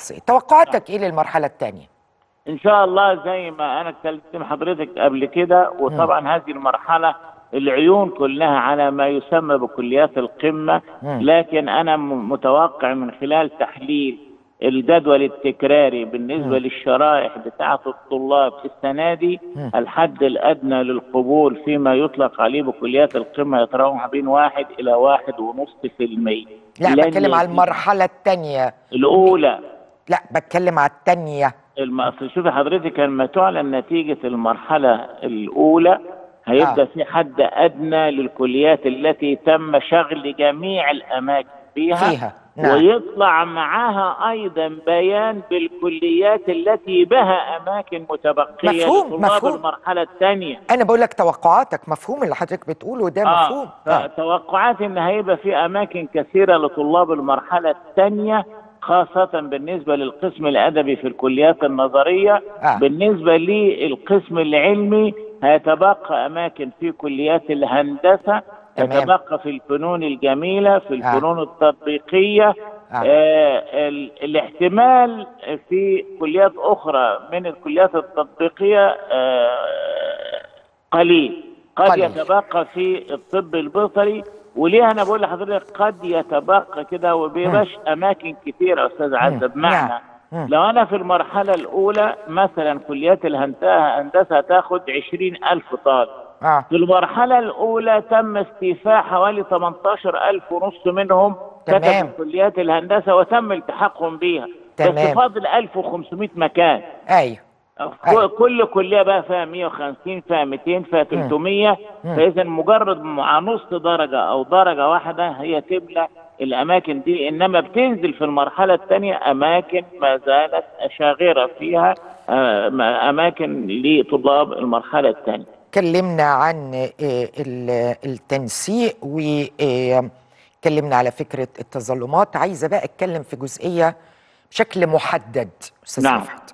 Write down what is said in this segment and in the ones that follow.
الشخصيه توقعاتك ايه للمرحله الثانيه ان شاء الله زي ما انا اتكلمت مع حضرتك قبل كده وطبعا هذه المرحله العيون كلها على ما يسمى بكليات القمه مم. لكن انا م- متوقع من خلال تحليل الجدول التكراري بالنسبه للشرائح بتاعه الطلاب السنه دي مم. الحد الادنى للقبول فيما يطلق عليه بكليات القمه يتراوح بين واحد الى واحد ونص في المية لا لن بتكلم على يزيد. المرحله الثانيه الاولى لا بتكلم على الثانيه الم- اصل شوفي حضرتك لما تعلن نتيجة المرحلة الأولى هيبقى آه. في حد أدنى للكليات التي تم شغل جميع الأماكن فيها, فيها، نعم. ويطلع معاها أيضا بيان بالكليات التي بها أماكن متبقية مفهوم، لطلاب مفهوم. المرحلة الثانية انا بقول لك توقعاتك مفهوم اللي حضرتك بتقوله ده مفهوم آه. توقعات ان هيبقى في اماكن كثيره لطلاب المرحله الثانيه خاصة بالنسبة للقسم الأدبي في الكليات النظرية آه. بالنسبة للقسم العلمي هيتبقى أماكن في كليات الهندسة تمام. يتبقى في الفنون الجميلة في آه. الفنون التطبيقية آه. آه ال- الاحتمال في كليات أخرى من الكليات التطبيقية آه قليل قد قليل. يتبقى في الطب البيطري وليه انا بقول لحضرتك قد يتبقى كده وبيبقاش اماكن كتيره يا استاذ عزه بمعنى نعم. مم. لو انا في المرحله الاولى مثلا كليات الهندسه هندسه تاخد عشرين الف طالب اه في المرحلة الأولى تم استيفاء حوالي 18 ألف ونص منهم تمام. كتبوا كليات الهندسة وتم التحاقهم بيها بس تمام. فاضل 1500 مكان ايوه ك- أيوة. كل كليه بقى فيها 150 فيها 200 فيها 300 مم. فاذا مجرد مع نص درجه او درجه واحده هي تملى الاماكن دي انما بتنزل في المرحله الثانيه اماكن ما زالت شاغره فيها آه، ما- اماكن لطلاب المرحله الثانيه اتكلمنا عن آه، ال- التنسيق واتكلمنا على فكرة التظلمات عايزة بقى اتكلم في جزئية بشكل محدد أستاذ نعم. رفعت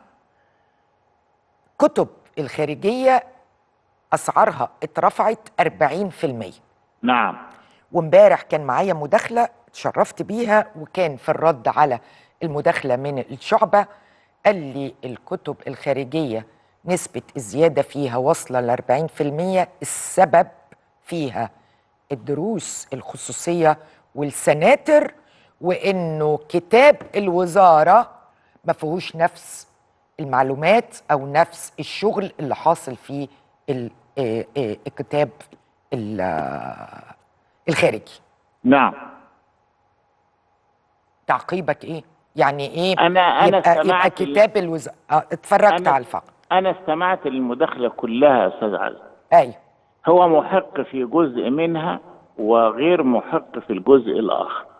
كتب الخارجية أسعارها اترفعت 40% نعم وامبارح كان معايا مداخلة اتشرفت بيها وكان في الرد على المداخلة من الشعبة قال لي الكتب الخارجية نسبة الزيادة فيها واصلة ل 40% السبب فيها الدروس الخصوصية والسناتر وإنه كتاب الوزارة ما فيهوش نفس المعلومات أو نفس الشغل اللي حاصل في ال- آه، آه، الكتاب ال- آه، الخارجي نعم تعقيبك ايه يعني ايه أنا- أنا يبقى, يبقى سمعت ال- كتاب الوزارة اتفرجت أنا- على الفقر انا استمعت للمداخله كلها يا استاذ عزه ايوه هو محق في جزء منها وغير محق في الجزء الاخر